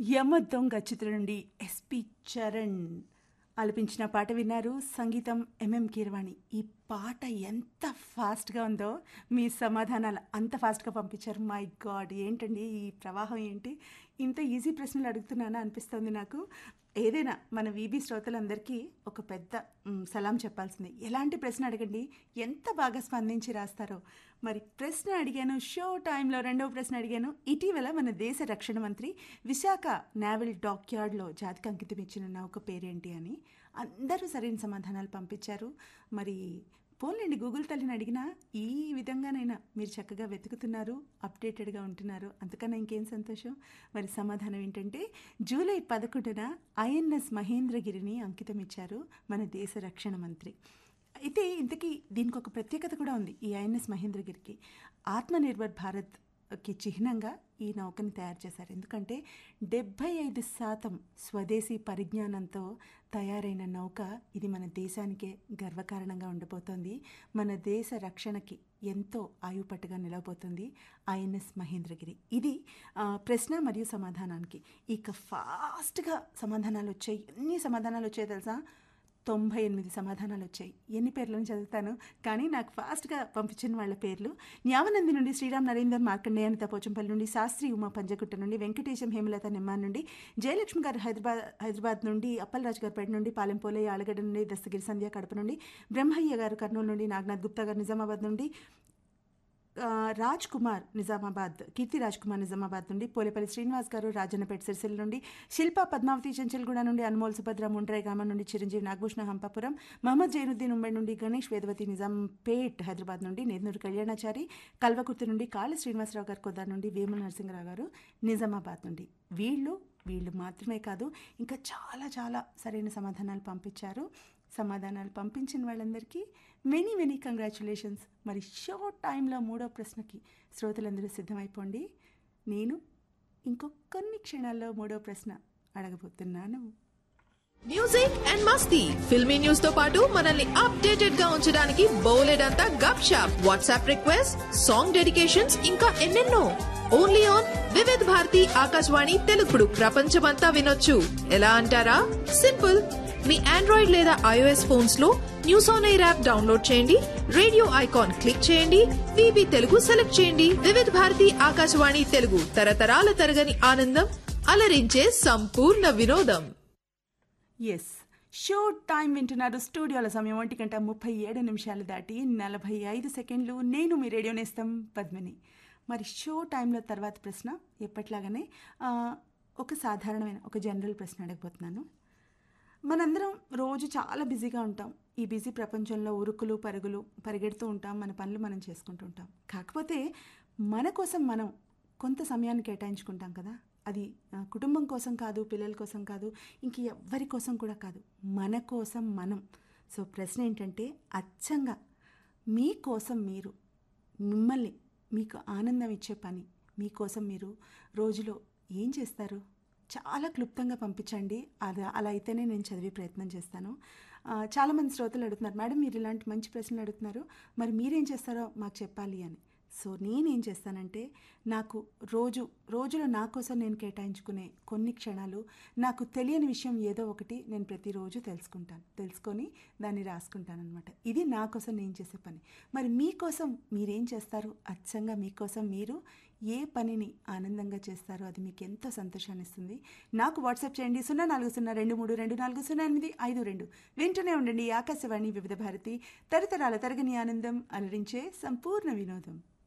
యమ దొంగ చిత్రం నుండి ఎస్పి చరణ్ ఆలపించిన పాట విన్నారు సంగీతం ఎంఎం కీరవాణి ఈ పాట ఎంత ఫాస్ట్గా ఉందో మీ సమాధానాలు అంత ఫాస్ట్గా పంపించారు మై గాడ్ ఏంటండి ఈ ప్రవాహం ఏంటి ఇంత ఈజీ ప్రశ్నలు అడుగుతున్నానా అనిపిస్తుంది నాకు ఏదైనా మన వీబీ శ్రోతలందరికీ ఒక పెద్ద మ్, సలాం చెప్పాల్సింది ఎలాంటి ప్రశ్న అడగండి ఎంత బాగా స్పందించి రాస్తారో మరి ప్రశ్న అడిగాను షో టైంలో రెండవ ప్రశ్న అడిగాను ఇటీవల మన దేశ రక్షణ మంత్రి విశాఖ నావల్ డాక్యార్డ్లో జాతికి అంకితం ఇచ్చిన నౌక పేరేంటి అని అందరూ సరైన సమాధానాలు పంపించారు మరి పోన్లేండి గూగుల్ తల్లిని అడిగినా ఈ విధంగానైనా మీరు చక్కగా వెతుకుతున్నారు అప్డేటెడ్గా ఉంటున్నారు అంతకన్నా ఇంకేం సంతోషం మరి సమాధానం ఏంటంటే జూలై పదకొండున ఐఎన్ఎస్ మహేంద్రగిరిని అంకితం ఇచ్చారు మన దేశ రక్షణ మంత్రి అయితే ఇంతకీ దీనికి ఒక ప్రత్యేకత కూడా ఉంది ఈ ఐఎన్ఎస్ మహేంద్రగిరికి ఆత్మనిర్భర్ భారత్కి చిహ్నంగా ఈ నౌకని తయారు చేశారు ఎందుకంటే డెబ్భై ఐదు శాతం స్వదేశీ పరిజ్ఞానంతో తయారైన నౌక ఇది మన దేశానికే గర్వకారణంగా ఉండబోతోంది మన దేశ రక్షణకి ఎంతో ఆయుపట్టుగా నిలవబోతుంది ఐఎన్ఎస్ మహేంద్రగిరి ఇది ఆ, ప్రశ్న మరియు సమాధానానికి ఇక ఫాస్ట్గా సమాధానాలు వచ్చాయి ఎన్ని సమాధానాలు వచ్చాయి తెలుసా తొంభై ఎనిమిది సమాధానాలు వచ్చాయి ఎన్ని పేర్లను చదువుతాను కానీ నాకు ఫాస్ట్గా పంపించిన వాళ్ళ పేర్లు న్యావనంది నుండి శ్రీరామ్ నరేందర్ మార్కండేయ అనిత పోచంపల్లి నుండి శాస్త్రి ఉమా పంజగుట్ట నుండి వెంకటేశం హేమలత నిమ్మాన్ నుండి జయలక్ష్మి గారు హైదరాబాద్ హైదరాబాద్ నుండి అప్పలరాజు గారు పేట నుండి పాలెంపోలయ్య ఆలగడ్డ నుండి దస్తగిరి సంధ్య కడప నుండి బ్రహ్మయ్య గారు కర్నూలు నుండి నాగనాథ్ గుప్తా గారు నిజామాబాద్ నుండి ఆ, రాజ్ కుమార్ నిజామాబాద్ కీర్తి రాజ్ కుమార్ నిజామాబాద్ నుండి పోలేపల్లి శ్రీనివాస్ గారు రాజన్నపేట సిరిసిల్ల నుండి శిల్ప పద్మావతి చెంచల్గూడ నుండి అనుమోల్ సుభద్ర ముండ్రాయి గ్రామం నుండి చిరంజీవి నాగభూషణ హంపాపురం మహమ్మద్ జైనుద్దీన్ ఉమ్మడి నుండి గణేష్ వేదవతి నిజాంపేట్ హైదరాబాద్ నుండి నేదునూరు కళ్యాణాచారి కల్వకుర్తి నుండి కాళి శ్రీనివాసరావు గారు కొద్దార్ నుండి వేముల నరసింహరావు గారు నిజామాబాద్ నుండి వీళ్ళు వీళ్ళు మాత్రమే కాదు ఇంకా చాలా చాలా సరైన సమాధానాలు పంపించారు సమాధానాలు పంపించిన వాళ్ళందరికీ మెనీ మెనీ కంగ్రాచులేషన్స్ మరి షార్ట్ టైంలో మూడో ప్రశ్నకి శ్రోతలందరూ సిద్ధమైపోండి నేను ఇంకొన్ని క్షణాల్లో మూడో ప్రశ్న అడగబోతున్నాను మ్యూజిక్ అండ్ మస్తీ ఫిల్మీ న్యూస్ తో పాటు మనల్ని అప్డేటెడ్ గా ఉంచడానికి బోలెడ్ అంతా Gup Shup WhatsApp request song dedications ఇంకా ఎన్నెన్నో ఓన్లీ ఆన్ వివిధ్ భారతి ఆకాశవాణి తెలుగుడు ప్రపంచమంతా వినొచ్చు ఎలా అంటారా సింపుల్ మీ ఆండ్రాయిడ్ లేదా ఐఓఎస్ ఫోన్స్ లో news on air app download చేయండి రేడియో ఐకాన్ క్లిక్ చేయండి వివి తెలుగు సెలెక్ట్ చేయండి వివిధ్ భారతి ఆకాశవాణి తెలుగు తరతరాల తరగని ఆనందం అలరించే సంపూర్ణ వినోదం ఎస్ షో టైం వింటున్నారు స్టూడియోల సమయం ఒంటి గంట ముప్పై ఏడు నిమిషాలు దాటి నలభై ఐదు సెకండ్లు నేను మీ రేడియో నేస్తం పద్మిని మరి షో టైంలో తర్వాత ప్రశ్న ఎప్పట్లాగానే ఆ, ఒక సాధారణమైన ఒక జనరల్ ప్రశ్న అడగబోతున్నాను మనందరం రోజు చాలా బిజీగా ఉంటాం ఈ బిజీ ప్రపంచంలో ఉరుకులు పరుగులు పరిగెడుతూ ఉంటాం మన పనులు మనం చేసుకుంటూ ఉంటాం కాకపోతే మన కోసం మనం కొంత సమయాన్ని కేటాయించుకుంటాం కదా అది ఆ, కుటుంబం కోసం కాదు పిల్లల కోసం కాదు ఇంక ఎవ్వరి కోసం కూడా కాదు మన కోసం మనం సో ప్రశ్న ఏంటంటే అచ్చంగా మీకోసం మీరు మిమ్మల్ని మీకు ఆనందం ఇచ్చే పని మీకోసం మీరు రోజులో ఏం చేస్తారు చాలా క్లుప్తంగా పంపించండి అది అలా అయితేనే నేను చదివే ప్రయత్నం చేస్తాను ఆ, చాలామంది శ్రోతలు అడుగుతున్నారు మేడం మీరు ఇలాంటి మంచి ప్రశ్నలు అడుగుతున్నారు మరి మీరేం చేస్తారో మాకు చెప్పాలి అని సో నేనేం చేస్తానంటే నాకు రోజు రోజులో నా కోసం నేను కేటాయించుకునే కొన్ని క్షణాలు నాకు తెలియని విషయం ఏదో ఒకటి నేను ప్రతిరోజు తెలుసుకుంటాను తెలుసుకొని దాన్ని రాసుకుంటాను అనమాట ఇది నా కోసం నేను చేసే పని మరి మీకోసం మీరేం చేస్తారు అచ్చంగా మీకోసం మీరు ఏ పనిని ఆనందంగా చేస్తారో అది మీకు ఎంతో సంతోషాన్ని ఇస్తుంది నాకు వాట్సాప్ చేయండి సున్నా నాలుగు సున్నా రెండు మూడు రెండు నాలుగు సున్నా ఎనిమిది ఐదు రెండు వింటూనే ఉండండి ఆకాశవాణి వివిధ భారతి తరతరాల తరగని ఆనందం అలరించే సంపూర్ణ వినోదం